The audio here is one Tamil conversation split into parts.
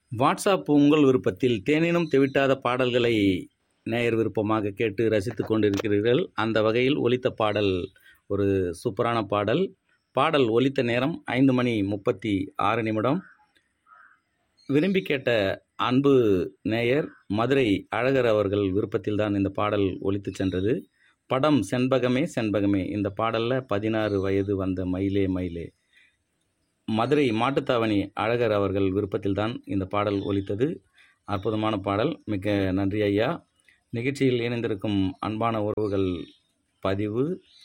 வாட்ஸ்அப் உங்கள் விருப்பத்தில் தேனினும் தெவிட்டாத பாடல்களை நேயர் விருப்பமாக கேட்டு ரசித்து கொண்டிருக்கிறீர்கள் அந்த வகையில் ஒலித்த பாடல் ஒரு சூப்பரான பாடல் பாடல் ஒலித்த நேரம் ஐந்து மணி முப்பத்தி ஆறு நிமிடம் விரும்பி கேட்ட அன்பு நேயர் மதுரை அழகர் அவர்கள் விருப்பத்தில் தான் இந்த பாடல் ஒலித்து சென்றது படம் செண்பகமே செண்பகமே இந்த பாடலில் பதினாறு வயது வந்த மயிலே மயிலே மதுரை மாட்டுத்தாவணி அழகர் அவர்கள் விருப்பத்தில் தான் இந்த பாடல் ஒலித்தது அற்புதமான பாடல் மிக்க நன்றி ஐயா நிகழ்ச்சியில் இணைந்திருக்கும் அன்பான உறவுகள் பதிவு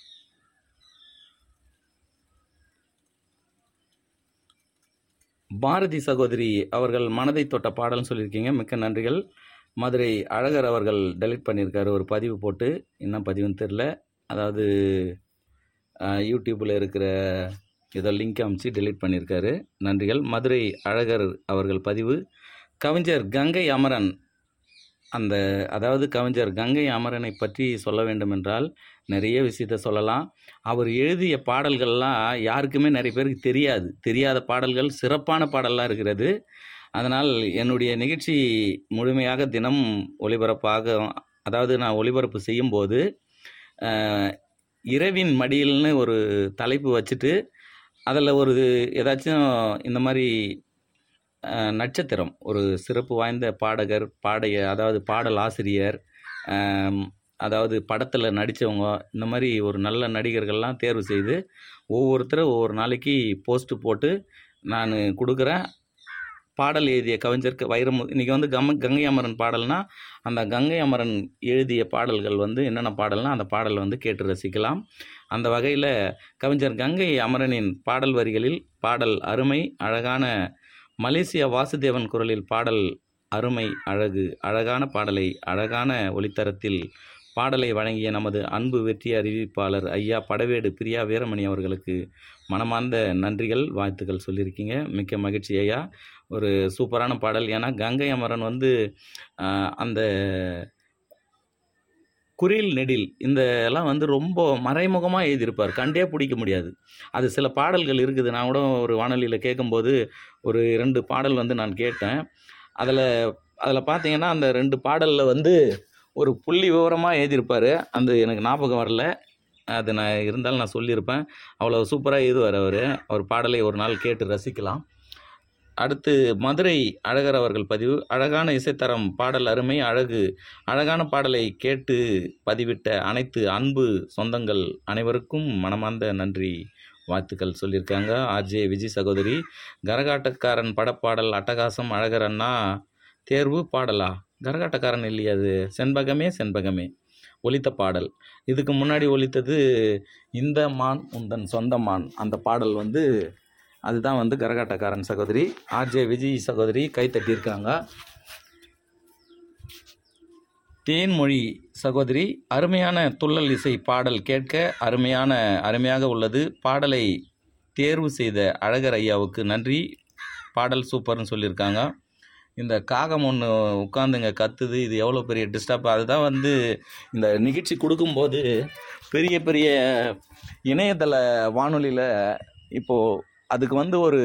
பாரதி சகோதரி அவர்கள் மனதை தொட்ட பாடல்னு சொல்லியிருக்கீங்க மிக்க நன்றிகள் மதுரை அழகர் அவர்கள் டெலிட் பண்ணியிருக்காரு ஒரு பதிவு போட்டு என்ன பதிவுன்னு தெரில அதாவது யூடியூப்பில் இருக்கிற ஏதோ லிங்க் அமைச்சு டெலீட் பண்ணியிருக்காரு நன்றிகள் மதுரை அழகர் அவர்கள் பதிவு கவிஞர் கங்கை அமரன் அந்த அதாவது கவிஞர் கங்கை அமரனை பற்றி சொல்ல வேண்டுமென்றால் நிறைய விஷயத்த சொல்லலாம் அவர் எழுதிய பாடல்கள்லாம் யாருக்குமே நிறைய பேருக்கு தெரியாது தெரியாத பாடல்கள் சிறப்பான பாடல்லாம் இருக்கிறது அதனால் என்னுடைய நிகழ்ச்சி முழுமையாக தினம் ஒளிபரப்பாக அதாவது நான் ஒளிபரப்பு செய்யும்போது அஹ், இரவின் மடியில்னு ஒரு தலைப்பு வச்சுட்டு அதில் ஒரு ஏதாச்சும் இந்த மாதிரி அஹ், நட்சத்திரம் ஒரு சிறப்பு வாய்ந்த பாடகர் பாடைய அதாவது பாடல் ஆசிரியர் ஆம், அதாவது படத்தில் நடித்தவங்க இந்த மாதிரி ஒரு நல்ல நடிகர்கள்லாம் தேர்வு செய்து ஒவ்வொருத்தரும் ஒவ்வொரு நாளைக்கு போஸ்ட்டு போட்டு நான் கொடுக்குறேன் பாடல் எழுதிய கவிஞருக்கு வைரம் இன்றைக்கி வந்து கம கங்கை அமரன் பாடல்னா அந்த கங்கை அமரன் எழுதிய பாடல்கள் வந்து என்னென்ன பாடல்னா அந்த பாடல் வந்து கேட்டு ரசிக்கலாம் அந்த வகையில் கவிஞர் கங்கை அமரனின் பாடல் வரிகளில் பாடல் அருமை அழகான மலேசியா வாசுதேவன் குரலில் பாடல் அருமை அழகு அழகான பாடலை அழகான ஒளித்தரத்தில் பாடலை வழங்கிய நமது அன்பு வெற்றி அறிவிப்பாளர் ஐயா படவேடு பிரியா வீரமணி அவர்களுக்கு மனமார்ந்த நன்றிகள் வாழ்த்துக்கள் சொல்லியிருக்கீங்க மிக்க மகிழ்ச்சி ஐயா ஒரு சூப்பரான பாடல் ஏன்னா கங்கை அமரன் வந்து ஆஹ், அந்த குரில் நெடில் இந்த எல்லாம் வந்து ரொம்ப மறைமுகமாக எழுதியிருப்பார் கண்டே பிடிக்க முடியாது அது சில பாடல்கள் இருக்குது நான் கூட ஒரு வானொலியில் கேட்கும்போது ஒரு ரெண்டு பாடல் வந்து நான் கேட்டேன் அதில் அதில் பார்த்தீங்கன்னா அந்த ரெண்டு பாடலில் வந்து ஒரு புள்ளி விவரமாக எழுதியிருப்பார் அந்த எனக்கு ஞாபகம் வரல அது நான் இருந்தாலும் நான் சொல்லியிருப்பேன் அவ்வளோ சூப்பராக எழுதுவார் அவர் அவர் பாடலை ஒரு நாள் கேட்டு ரசிக்கலாம் அடுத்து மதுரை அழகர் அவர்கள் பதிவு அழகான இசைத்தரம் பாடல் அருமை அழகு அழகான பாடலை கேட்டு பதிவிட்ட அனைத்து அன்பு சொந்தங்கள் அனைவருக்கும் மனமார்ந்த நன்றி வாழ்த்துக்கள் சொல்லியிருக்காங்க ஆர்ஜே விஜய் சகோதரி கரகாட்டக்காரன் படப்பாடல் அட்டகாசம் அழகர் அண்ணா தேர்வு பாடலா கரகாட்டக்காரன் இல்லையா அது செண்பகமே செண்பகமே ஒலித்த பாடல் இதுக்கு முன்னாடி ஒலித்தது இந்த மான் உந்தன் சொந்த மான் அந்த பாடல் வந்து அதுதான் வந்து கரகாட்டக்காரன் சகோதரி ஆர்ஜே விஜய் சகோதரி கை தட்டியிருக்காங்க தேன்மொழி சகோதரி அருமையான துள்ளல் இசை பாடல் கேட்க அருமையான அருமையாக உள்ளது பாடலை தேர்வு செய்த அழகர் ஐயாவுக்கு நன்றி பாடல் சூப்பர்னு சொல்லியிருக்காங்க இந்த காகம் ஒன்று உட்காந்துங்க கத்துது இது எவ்வளோ பெரிய டிஸ்டர்ப் அதுதான் வந்து இந்த நிகழ்ச்சி கொடுக்கும்போது பெரிய பெரிய இணையதள வானொலியில் இப்போது அதுக்கு வந்து ஒரு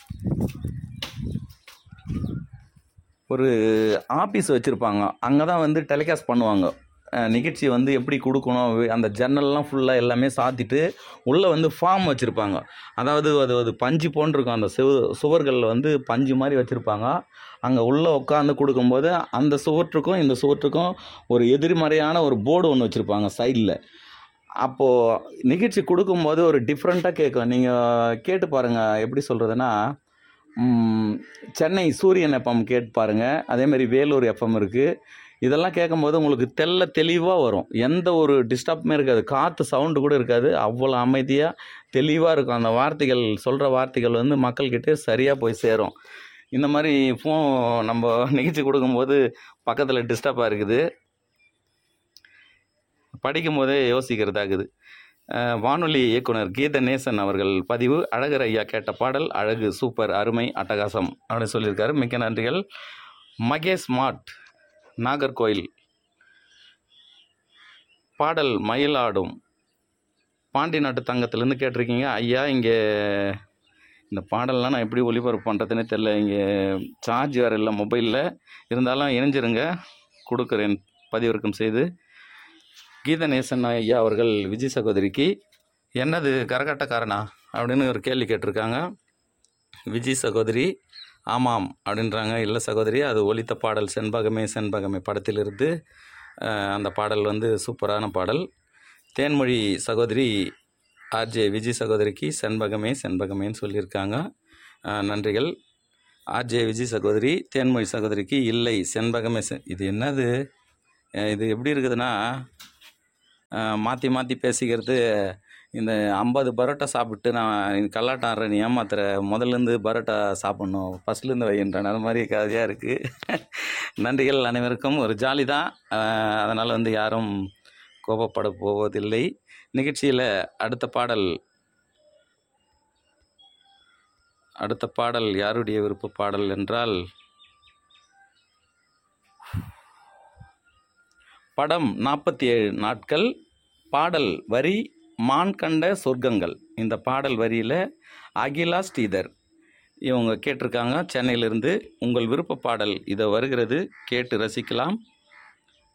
ஒரு ஆஃபீஸ் வச்சுருப்பாங்க அங்கே தான் வந்து டெலிகாஸ்ட் பண்ணுவாங்க அஹ் நிகழ்ச்சி வந்து எப்படி கொடுக்கணும் வி- அந்த ஜன்னல்லாம் ஃபுல்லாக எல்லாமே சாத்திட்டு உள்ளே வந்து ஃபார்ம் வச்சுருப்பாங்க அதாவது அது அது பஞ்சு போன்றிருக்கும் அந்த சுவ சுவர்களில் வந்து பஞ்சு மாதிரி வச்சுருப்பாங்க அங்கே உள்ளே உட்காந்து கொடுக்கும்போது அந்த சுவற்றுக்கும் இந்த சுவற்றுக்கும் ஒரு எதிர்மறையான ஒரு போர்டு ஒன்று வச்சுருப்பாங்க சைடில் அப்போது நிகழ்ச்சி கொடுக்கும்போது ஒரு டிஃப்ரெண்ட்டாக கேட்கும் நீங்கள் கேட்டு பாருங்கள் எப்படி சொல்கிறதுனா சென்னை சூரியன் எஃப்எம் கேட்டு பாருங்கள் அதேமாதிரி வேலூர் எஃப்எம் இருக்குது இதெல்லாம் கேட்கும்போது உங்களுக்கு தெல்ல தெளிவாக வரும் எந்த ஒரு டிஸ்டர்புமே இருக்காது காற்று சவுண்டு கூட இருக்காது அவ்வளோ அமைதியாக தெளிவாக இருக்கும் அந்த வார்த்தைகள் சொல்கிற வார்த்தைகள் வந்து மக்கள்கிட்ட சரியாக போய் சேரும் இந்த மாதிரி ஃபோன் நம்ம நிகழ்ச்சி கொடுக்கும்போது பக்கத்தில் டிஸ்டர்பாக இருக்குது படிக்கும் போதே யோசிக்கிறதாகுது அஹ், வானொலி இயக்குனர் கீதநேசன் அவர்கள் பதிவு அழகர் ஐயா கேட்ட பாடல் அழகு சூப்பர் அருமை அட்டகாசம் அப்படின்னு சொல்லியிருக்காரு மிக்க நன்றிகள் மகேஷ் மாட் நாகர்கோயில் பாடல் மயிலாடும் பாண்டி நாட்டு தங்கத்திலேருந்து கேட்டிருக்கீங்க ஐயா இங்கே இந்த பாடல்லாம் நான் எப்படி ஒளிபரப்பு பண்ணுறதுனே தெரில இங்கே சார்ஜ் வேறு இல்லை மொபைலில் இருந்தாலும் இணைஞ்சிருங்க கொடுக்குறேன் பதிவிறக்கம் செய்து கீதநேசன் ஐயா அவர்கள் விஜய் சகோதரிக்கு என்னது கரகாட்டக்காரனா அப்படின்னு ஒரு கேள்வி கேட்டிருக்காங்க விஜய் சகோதரி ஆமாம் அப்படின்றாங்க இல்லை சகோதரி அது ஒலித்த பாடல் செண்பகமே செண்பகமே படத்திலிருந்து அஹ், அந்த பாடல் வந்து சூப்பரான பாடல் தேன்மொழி சகோதரி ஆர்ஜே விஜய் சகோதரிக்கு செண்பகமே செண்பகமேன்னு சொல்லியிருக்காங்க அஹ், நன்றிகள் ஆர்ஜே விஜய் சகோதரி தேன்மொழி சகோதரிக்கு இல்லை செண்பகமே செ இது என்னது அஹ், இது எப்படி இருக்குதுன்னா மாற்றி மாற்றி பேசிக்கிறது இந்த ஐம்பது பரோட்டா சாப்பிட்டு நான் கல்லாட்டம் ஆடுறேன் நீ ஏமாத்துற முதல்லேருந்து பரோட்டா சாப்பிட்ணும் ஃபஸ்ட்லேருந்து வைன்றேன் அது மாதிரி கதையாக இருக்குது நன்றிகள் அனைவருக்கும் ஒரு ஜாலி தான் அதனால் வந்து யாரும் கோபப்பட போவதில்லை நிகழ்ச்சியில் அடுத்த பாடல் அடுத்த பாடல் யாருடைய விருப்ப பாடல் என்றால் படம் நாற்பத்தி ஏழு நாட்கள் பாடல் வரி மான் கண்ட சொர்க்கங்கள் இந்த பாடல் வரியில் அகிலா ஸ்ரீதர் இவங்க கேட்டிருக்காங்க சென்னையிலிருந்து உங்கள் விருப்ப பாடல் இதை வருகிறது கேட்டு ரசிக்கலாம்